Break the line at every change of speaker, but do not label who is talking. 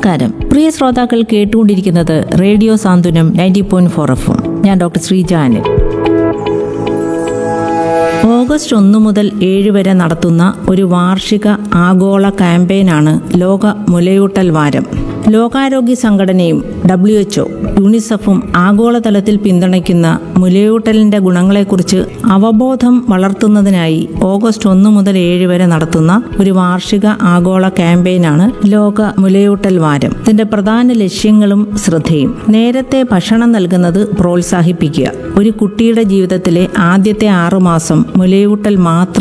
നമസ്കാരം പ്രിയ ശ്രോതാക്കൾ കേട്ടുകൊണ്ടിരിക്കുന്നത് radio Santhwanam ninety point four F ഞാൻ ഡോക്ടർ ശ്രീജാനിൽ ഓഗസ്റ്റ് ഒന്ന് മുതൽ ഏഴ് വരെ നടത്തുന്ന ഒരു വാർഷിക ആഗോള ക്യാമ്പയിനാണ് ലോക മുലയൂട്ടൽ വാരം ലോകാരോഗ്യ സംഘടനയും ഡബ്ല്യു എച്ച്ഒ യൂണിസെഫും ആഗോളതലത്തിൽ പിന്തുണയ്ക്കുന്ന മുലയൂട്ടലിന്റെ ഗുണങ്ങളെക്കുറിച്ച് അവബോധം വളർത്തുന്നതിനായി ഓഗസ്റ്റ് ഒന്ന് മുതൽ ഏഴ് വരെ നടത്തുന്ന ഒരു വാർഷിക ആഗോള ക്യാമ്പയിനാണ് ലോക മുലയൂട്ടൽ വാരം ഇതിന്റെ പ്രധാന ലക്ഷ്യങ്ങളും ശ്രദ്ധയും നേരത്തെ ഭക്ഷണം നൽകുന്നത് പ്രോത്സാഹിപ്പിക്കുക ഒരു കുട്ടിയുടെ ജീവിതത്തിലെ ആദ്യത്തെ ആറുമാസം മുലയൂട്ടൽ മാത്രം